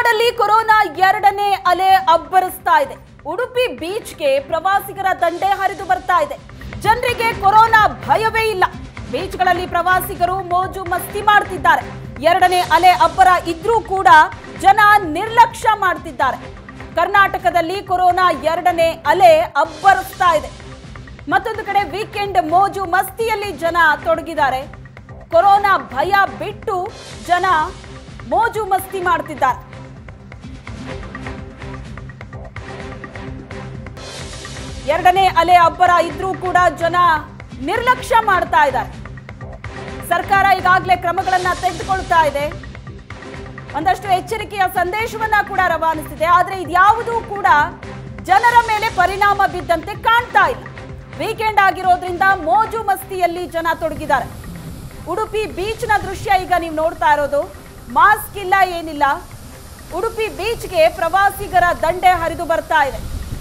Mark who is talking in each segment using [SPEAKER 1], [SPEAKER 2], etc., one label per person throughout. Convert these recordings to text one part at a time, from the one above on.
[SPEAKER 1] ಮಲೆನಾಡಲ್ಲಿ ಕೊರೋನಾ ಎರಡನೇ ಅಲೆ ಅಬ್ಬರಿಸ್ತಾ ಇದೆ ಉಡುಪಿ ಬೀಚ್ಗೆ ಪ್ರವಾಸಿಗರ ದಂಡೆ ಹರಿದು ಬರ್ತಾ ಇದೆ ಜನರಿಗೆ ಕೊರೋನಾ ಭಯವೇ ಇಲ್ಲ ಬೀಚ್ಗಳಲ್ಲಿ ಪ್ರವಾಸಿಗರು ಮೋಜು ಮಸ್ತಿ ಮಾಡ್ತಿದ್ದಾರೆ ಎರಡನೇ ಅಲೆ ಅಬ್ಬರ ಇದ್ರೂ ಕೂಡ ಜನ ನಿರ್ಲಕ್ಷ್ಯ ಮಾಡ್ತಿದ್ದಾರೆ ಕರ್ನಾಟಕದಲ್ಲಿ ಕೊರೋನಾ ಎರಡನೇ ಅಲೆ ಅಬ್ಬರಿಸ್ತಾ ಇದೆ ಮತ್ತೊಂದು ಕಡೆ ವೀಕೆಂಡ್ ಮೋಜು ಮಸ್ತಿಯಲ್ಲಿ ಜನ ತೊಡಗಿದ್ದಾರೆ ಕೊರೋನಾ ಭಯ ಬಿಟ್ಟು ಜನ ಮೋಜು ಮಸ್ತಿ ಮಾಡ್ತಿದ್ದಾರೆ ಎರಡನೇ ಅಲೆ ಅಬ್ಬರ ಇದ್ರೂ ಕೂಡ ಜನ ನಿರ್ಲಕ್ಷ್ಯ ಮಾಡ್ತಾ ಇದ್ದಾರೆ ಸರ್ಕಾರ ಈಗಾಗಲೇ ಕ್ರಮಗಳನ್ನ ತೆಗೆದುಕೊಳ್ತಾ ಇದೆ ಒಂದಷ್ಟು ಎಚ್ಚರಿಕೆಯ ಸಂದೇಶವನ್ನ ಕೂಡ ರವಾನಿಸಿದೆ ಆದ್ರೆ ಇದ್ಯಾವುದೂ ಕೂಡ ಜನರ ಮೇಲೆ ಪರಿಣಾಮ ಬಿದ್ದಂತೆ ಕಾಣ್ತಾ ಇಲ್ಲ ವೀಕೆಂಡ್ ಆಗಿರೋದ್ರಿಂದ ಮೋಜು ಮಸ್ತಿಯಲ್ಲಿ ಜನ ತೊಡಗಿದ್ದಾರೆ ಉಡುಪಿ ಬೀಚ್ನ ದೃಶ್ಯ ಈಗ ನೀವು ನೋಡ್ತಾ ಇರೋದು ಮಾಸ್ಕ್ ಇಲ್ಲ ಏನಿಲ್ಲ ಉಡುಪಿ ಬೀಚ್ಗೆ ಪ್ರವಾಸಿಗರ ದಂಡೆ ಹರಿದು ಬರ್ತಾ ಇದೆ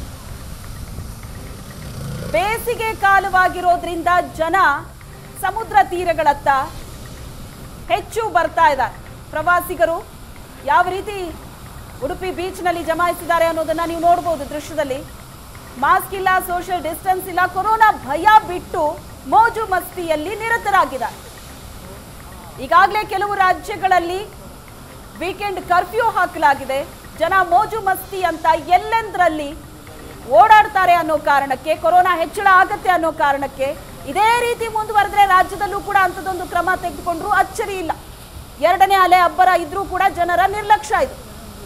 [SPEAKER 1] ಬೇಸಿಗೆ ಕಾಲವಾಗಿರೋದ್ರಿಂದ ಜನ ಸಮುದ್ರ ತೀರಗಳತ್ತ ಹೆಚ್ಚು ಬರ್ತಾ ಇದ್ದಾರೆ ಪ್ರವಾಸಿಗರು ಯಾವ ರೀತಿ ಉಡುಪಿ ಬೀಚ್ನಲ್ಲಿ ಜಮಾಯಿಸಿದ್ದಾರೆ ಅನ್ನೋದನ್ನ ನೀವು ನೋಡ್ಬೋದು ದೃಶ್ಯದಲ್ಲಿ ಮಾಸ್ಕ್ ಇಲ್ಲ ಸೋಷಿಯಲ್ ಡಿಸ್ಟೆನ್ಸ್ ಇಲ್ಲ ಕೊರೋನಾ ಭಯ ಬಿಟ್ಟು ಮೋಜು ಮಸ್ತಿಯಲ್ಲಿ ನಿರತರಾಗಿದ್ದಾರೆ ಈಗಾಗಲೇ ಕೆಲವು ರಾಜ್ಯಗಳಲ್ಲಿ ವೀಕೆಂಡ್ ಕರ್ಫ್ಯೂ ಹಾಕಲಾಗಿದೆ ಜನ ಮೋಜು ಮಸ್ತಿ ಅಂತ ಎಲ್ಲೆಂದ್ರಲ್ಲಿ ಓಡಾಡ್ತಾರೆ ಅನ್ನೋ ಕಾರಣಕ್ಕೆ ಕೊರೋನಾ ಹೆಚ್ಚಳ ಆಗತ್ತೆ ಅನ್ನೋ ಕಾರಣಕ್ಕೆ ಇದೇ ರೀತಿ ಮುಂದುವರೆದ್ರೆ ರಾಜ್ಯದಲ್ಲೂ ಕೂಡ ಅಂಥದ್ದೊಂದು ಕ್ರಮ ತೆಗೆದುಕೊಂಡ್ರು ಅಚ್ಚರಿ ಇಲ್ಲ ಎರಡನೇ ಅಲೆ ಅಬ್ಬರ ಇದ್ರೂ ಕೂಡ ಜನರ ನಿರ್ಲಕ್ಷ್ಯ ಇದು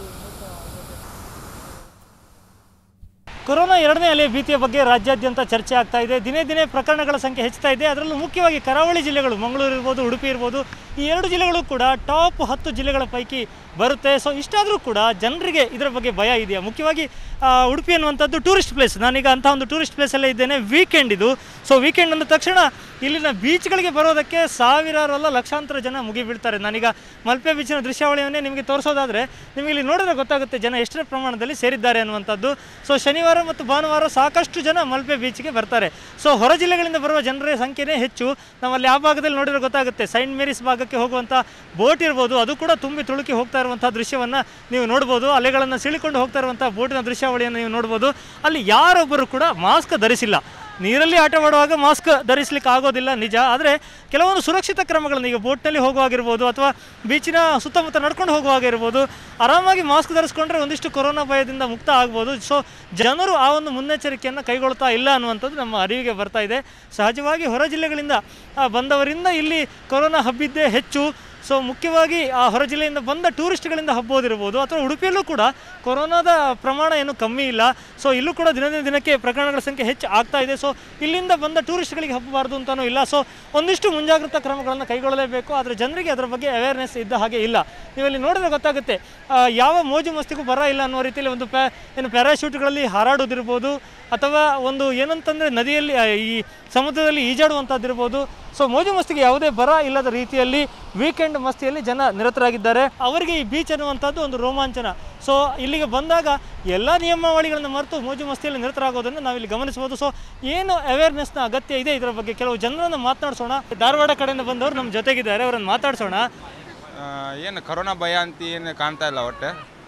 [SPEAKER 2] ಕೊರೋನಾ ಎರಡನೇ ಅಲೆ ಭೀತಿಯ ಬಗ್ಗೆ ರಾಜ್ಯಾದ್ಯಂತ ಚರ್ಚೆ ಆಗ್ತಾ ಇದೆ ದಿನೇ ದಿನೇ ಪ್ರಕರಣಗಳ ಸಂಖ್ಯೆ ಹೆಚ್ಚುತ್ತಾ ಇದೆ ಅದರಲ್ಲೂ ಮುಖ್ಯವಾಗಿ ಕರಾವಳಿ ಜಿಲ್ಲೆಗಳು ಮಂಗಳೂರು ಇರ್ಬೋದು ಉಡುಪಿ ಇರ್ಬೋದು ಈ ಎರಡು ಜಿಲ್ಲೆಗಳು ಕೂಡ ಟಾಪ್ ಹತ್ತು ಜಿಲ್ಲೆಗಳ ಪೈಕಿ ಬರುತ್ತೆ ಸೊ ಇಷ್ಟಾದರೂ ಕೂಡ ಜನರಿಗೆ ಇದರ ಬಗ್ಗೆ ಭಯ ಇದೆಯಾ ಮುಖ್ಯವಾಗಿ ಆ, ಉಡುಪಿ ಅನ್ನುವಂಥದ್ದು ಟೂರಿಸ್ಟ್ ಪ್ಲೇಸ್ ನಾನೀಗ ಅಂಥ ಒಂದು ಟೂರಿಸ್ಟ್ ಪ್ಲೇಸಲ್ಲೇ ಇದ್ದೇನೆ ವೀಕೆಂಡ್ ಇದು ಸೊ ವೀಕೆಂಡ್ ಅಂದ ತಕ್ಷಣ ಇಲ್ಲಿನ ಬೀಚ್ಗಳಿಗೆ ಬರೋದಕ್ಕೆ ಸಾವಿರಾರು ಅಲ್ಲ ಲಕ್ಷಾಂತರ ಜನ ಮುಗಿ ಬೀಳ್ತಾರೆ ನಾನೀಗ ಮಲ್ಪೆ ಬೀಚಿನ ದೃಶ್ಯಾವಳಿಯನ್ನೇ ನಿಮಗೆ ತೋರಿಸೋದಾದರೆ ನಿಮಗೆ ಇಲ್ಲಿ ನೋಡಿದ್ರೆ ಗೊತ್ತಾಗುತ್ತೆ ಜನ ಎಷ್ಟರ ಪ್ರಮಾಣದಲ್ಲಿ ಸೇರಿದ್ದಾರೆ ಅನ್ನುವಂಥದ್ದು ಸೊ ಶನಿವಾರ ಮತ್ತು ಭಾನುವಾರ ಸಾಕಷ್ಟು ಜನ ಮಲ್ಪೆ ಬೀಚ್ಗೆ ಬರ್ತಾರೆ ಸೊ ಹೊರ ಜಿಲ್ಲೆಗಳಿಂದ ಬರುವ ಜನರ ಸಂಖ್ಯೆನೇ ಹೆಚ್ಚು ನಾವಲ್ಲಿ ಆ ಭಾಗದಲ್ಲಿ ನೋಡಿದ್ರೆ ಗೊತ್ತಾಗುತ್ತೆ ಸೈಂಟ್ ಮೇರಿಸ್ ಭಾಗಕ್ಕೆ ಹೋಗುವಂಥ ಬೋಟ್ ಇರ್ಬೋದು ಅದು ಕೂಡ ತುಂಬಿ ತುಳುಕಿ ಹೋಗ್ತಾ ಇರುವಂಥ ದೃಶ್ಯವನ್ನು ನೀವು ನೋಡ್ಬೋದು ಅಲೆಗಳನ್ನು ಸಿಳಿಕೊಂಡು ಹೋಗ್ತಾ ಇರುವಂಥ ಬೋಟಿನ ದೃಶ್ಯಾವಳಿಯನ್ನು ನೀವು ನೋಡ್ಬೋದು ಅಲ್ಲಿ ಯಾರೊಬ್ಬರು ಕೂಡ ಮಾಸ್ಕ್ ಧರಿಸಿಲ್ಲ ನೀರಲ್ಲಿ ಆಟವಾಡುವಾಗ ಮಾಸ್ಕ್ ಧರಿಸಲಿಕ್ಕೆ ಆಗೋದಿಲ್ಲ ನಿಜ ಆದರೆ ಕೆಲವೊಂದು ಸುರಕ್ಷಿತ ಕ್ರಮಗಳನ್ನು ಈಗ ಬೋಟ್ನಲ್ಲಿ ಹೋಗುವಾಗಿರ್ಬೋದು ಅಥವಾ ಬೀಚಿನ ಸುತ್ತಮುತ್ತ ನಡ್ಕೊಂಡು ಹೋಗುವಾಗಿರ್ಬೋದು ಆರಾಮಾಗಿ ಮಾಸ್ಕ್ ಧರಿಸ್ಕೊಂಡ್ರೆ ಒಂದಿಷ್ಟು ಕೊರೋನಾ ಭಯದಿಂದ ಮುಕ್ತ ಆಗ್ಬೋದು ಸೊ ಜನರು ಆ ಒಂದು ಮುನ್ನೆಚ್ಚರಿಕೆಯನ್ನು ಕೈಗೊಳ್ತಾ ಇಲ್ಲ ಅನ್ನುವಂಥದ್ದು ನಮ್ಮ ಅರಿವಿಗೆ ಬರ್ತಾ ಇದೆ ಸಹಜವಾಗಿ ಹೊರ ಜಿಲ್ಲೆಗಳಿಂದ ಆ, ಬಂದವರಿಂದ ಇಲ್ಲಿ ಕೊರೋನಾ ಹಬ್ಬಿದ್ದೇ ಹೆಚ್ಚು ಸೊ ಮುಖ್ಯವಾಗಿ ಆ ಹೊರ ಜಿಲ್ಲೆಯಿಂದ ಬಂದ ಟೂರಿಸ್ಟ್ಗಳಿಂದ ಹಬ್ಬೋದಿರ್ಬೋದು ಅಥವಾ ಉಡುಪಿಯಲ್ಲೂ ಕೂಡ ಕೊರೋನಾದ ಪ್ರಮಾಣ ಏನು ಕಮ್ಮಿ ಇಲ್ಲ ಸೊ ಇಲ್ಲೂ ಕೂಡ ದಿನದಿಂದ ದಿನಕ್ಕೆ ಪ್ರಕರಣಗಳ ಸಂಖ್ಯೆ ಹೆಚ್ಚು ಆಗ್ತಾ ಇದೆ ಸೊ ಇಲ್ಲಿಂದ ಬಂದ ಟೂರಿಸ್ಟ್ಗಳಿಗೆ ಹಬ್ಬಬಾರ್ದು ಅಂತಲೂ ಇಲ್ಲ ಸೊ ಒಂದಿಷ್ಟು ಮುಂಜಾಗ್ರತಾ ಕ್ರಮಗಳನ್ನು ಕೈಗೊಳ್ಳಲೇಬೇಕು ಆದರೆ ಜನರಿಗೆ ಅದರ ಬಗ್ಗೆ ಅವೇರ್ನೆಸ್ ಇದ್ದ ಹಾಗೆ ಇಲ್ಲ ನೀವಲ್ಲಿ ನೋಡಿದ್ರೆ ಗೊತ್ತಾಗುತ್ತೆ ಆ, ಯಾವ ಮೋಜು ಮಸ್ತಿಗೂ ಬರ ಇಲ್ಲ ಅನ್ನೋ ರೀತಿಯಲ್ಲಿ ಒಂದು ಪ್ಯಾ ಏನು ಪ್ಯಾರಾಶೂಟ್ಗಳಲ್ಲಿ ಹಾರಾಡೋದಿರ್ಬೋದು ಅಥವಾ ಒಂದು ಏನಂತಂದರೆ ನದಿಯಲ್ಲಿ ಆ, ಈ ಸಮುದ್ರದಲ್ಲಿ ಈಜಾಡುವಂಥದ್ದಿರ್ಬೋದು ಸೊ ಮೋಜು ಮಸ್ತಿಗೆ ಯಾವುದೇ ಬರ ಇಲ್ಲದ ರೀತಿಯಲ್ಲಿ ವೀಕೆಂಡ್ ಮಸ್ತಿಯಲ್ಲಿ ಜನ ನಿರತರಾಗಿದ್ದಾರೆ ಅವರಿಗೆ ಈ ಬೀಚ್ ಅನ್ನುವಂಥದ್ದು ಒಂದು ರೋಮಾಂಚನ ಸೊ ಇಲ್ಲಿಗೆ ಬಂದಾಗ ಎಲ್ಲ ನಿಯಮಾವಳಿಗಳನ್ನು ಮರೆತು ಮೋಜು ಮಸ್ತಿಯಲ್ಲಿ ನಿರತರಾಗೋದನ್ನು ನಾವಿಲ್ಲಿ ಗಮನಿಸ್ಬೋದು ಸೊ ಏನು ಅವೇರ್ನೆಸ್ನ ಅಗತ್ಯ ಇದೆ ಇದರ ಬಗ್ಗೆ ಕೆಲವು ಜನರನ್ನು ಮಾತನಾಡಿಸೋಣ ಧಾರವಾಡ ಕಡೆಯಿಂದ ಬಂದವರು ನಮ್ಮ ಜೊತೆಗಿದ್ದಾರೆ ಅವರನ್ನು ಮಾತಾಡ್ಸೋಣ
[SPEAKER 3] ಆ, ಏನು ಕರೋನಾ ಭಯ ಅಂತ ಏನು ಕಾಣ್ತಾ ಇಲ್ಲ ಒಟ್ಟೆ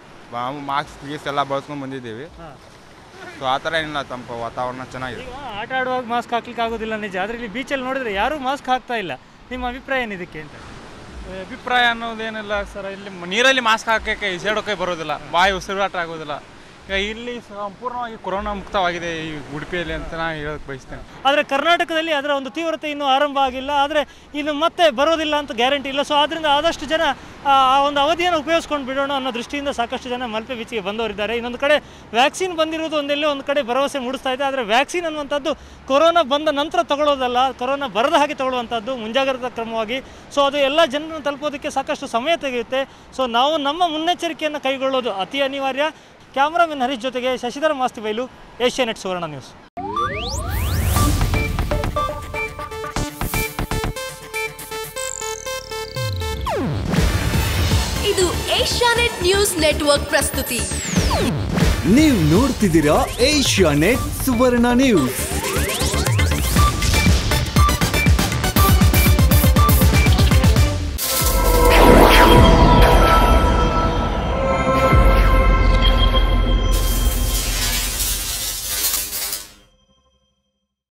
[SPEAKER 3] ಮಾಸ್ಕ್ ಗೀಸ್ ಎಲ್ಲ ಬಳಸ್ಕೊಂಡು ಬಂದಿದ್ದೀವಿ ಸೊ ಆ ಥರ ಏನಿಲ್ಲ ತಂಪ ವಾತಾವರಣ ಚೆನ್ನಾಗಿದೆ
[SPEAKER 2] ಈಗ ಆಟ ಆಡುವಾಗ ಮಾಸ್ಕ್ ಹಾಕ್ಲಿಕ್ಕೆ ಆಗೋದಿಲ್ಲ ನಿಜ ಆದರೆ ಇಲ್ಲಿ ಬೀಚಲ್ಲಿ ನೋಡಿದ್ರೆ ಯಾರೂ ಮಾಸ್ಕ್ ಹಾಕ್ತಾ ಇಲ್ಲ ನಿಮ್ಮ ಅಭಿಪ್ರಾಯ ಏನು ಇದಕ್ಕೆ ಅಂತ
[SPEAKER 4] ಅಭಿಪ್ರಾಯ ಅನ್ನೋದೇನಿಲ್ಲ ಸರ್ ಇಲ್ಲಿ ಮ- ನೀರಲ್ಲಿ ಮಾಸ್ಕ್ ಹಾಕೋಕ್ಕೆ ಈಸಾಡೋಕೆ ಬರೋದಿಲ್ಲ ಬಾಯಿ ಉಸಿರಾಟ ಆಗೋದಿಲ್ಲ ಈಗ ಇಲ್ಲಿ ಸಂಪೂರ್ಣವಾಗಿ ಕೊರೋನಾ ಮುಕ್ತವಾಗಿದೆ ಈ ಉಡುಪಿಯಲ್ಲಿ ಅಂತ ನಾನು ಹೇಳೋಕೆ ಬಯಸ್ತೇನೆ
[SPEAKER 2] ಆದರೆ ಕರ್ನಾಟಕದಲ್ಲಿ ಅದರ ಒಂದು ತೀವ್ರತೆ ಇನ್ನೂ ಆರಂಭ ಆಗಿಲ್ಲ ಆದರೆ ಇನ್ನು ಮತ್ತೆ ಬರೋದಿಲ್ಲ ಅಂತ ಗ್ಯಾರಂಟಿ ಇಲ್ಲ ಸೊ ಆದ್ದರಿಂದ ಆದಷ್ಟು ಜನ ಆ ಆ ಒಂದು ಅವಧಿಯನ್ನು ಉಪಯೋಗಿಸ್ಕೊಂಡು ಬಿಡೋಣ ಅನ್ನೋ ದೃಷ್ಟಿಯಿಂದ ಸಾಕಷ್ಟು ಜನ ಮಲ್ಪೆ ಬೀಚಿಗೆ ಬಂದವರಿದ್ದಾರೆ ಇನ್ನೊಂದು ಕಡೆ ವ್ಯಾಕ್ಸಿನ್ ಬಂದಿರುವುದು ಒಂದೆಲ್ಲೋ ಒಂದು ಕಡೆ ಭರವಸೆ ಮೂಡಿಸ್ತಾ ಇದೆ ಆದರೆ ವ್ಯಾಕ್ಸಿನ್ ಅನ್ನುವಂಥದ್ದು ಕೊರೋನಾ ಬಂದ ನಂತರ ತಗೊಳ್ಳೋದಲ್ಲ ಕೊರೋನಾ ಬರದ ಹಾಗೆ ತಗೊಳ್ಳುವಂಥದ್ದು ಮುಂಜಾಗ್ರತಾ ಕ್ರಮವಾಗಿ ಸೊ ಅದು ಎಲ್ಲ ಜನರನ್ನು ತಲುಪೋದಕ್ಕೆ ಸಾಕಷ್ಟು ಸಮಯ ತೆಗೆಯುತ್ತೆ ಸೊ ನಾವು ನಮ್ಮ ಮುನ್ನೆಚ್ಚರಿಕೆಯನ್ನು ಕೈಗೊಳ್ಳೋದು ಅತಿ ಅನಿವಾರ್ಯ ಕ್ಯಾಮ್ರಾಮನ್ ಹರೀಶ್ ಜೊತೆಗೆ ಶಶಿಧರ ಮಾಸ್ತಿ ಬೈಲು ಏಷ್ಯಾನೆಟ್ ಸುವರ್ಣ ನ್ಯೂಸ್
[SPEAKER 5] ಇದು ಏಷ್ಯಾನೆಟ್ ನ್ಯೂಸ್ ನೆಟ್ವರ್ಕ್ ಪ್ರಸ್ತುತಿ
[SPEAKER 6] ನೀವು ನೋಡ್ತಿದ್ದೀರಾ ಏಷ್ಯಾ ನೆಟ್ ಸುವರ್ಣ ನ್ಯೂಸ್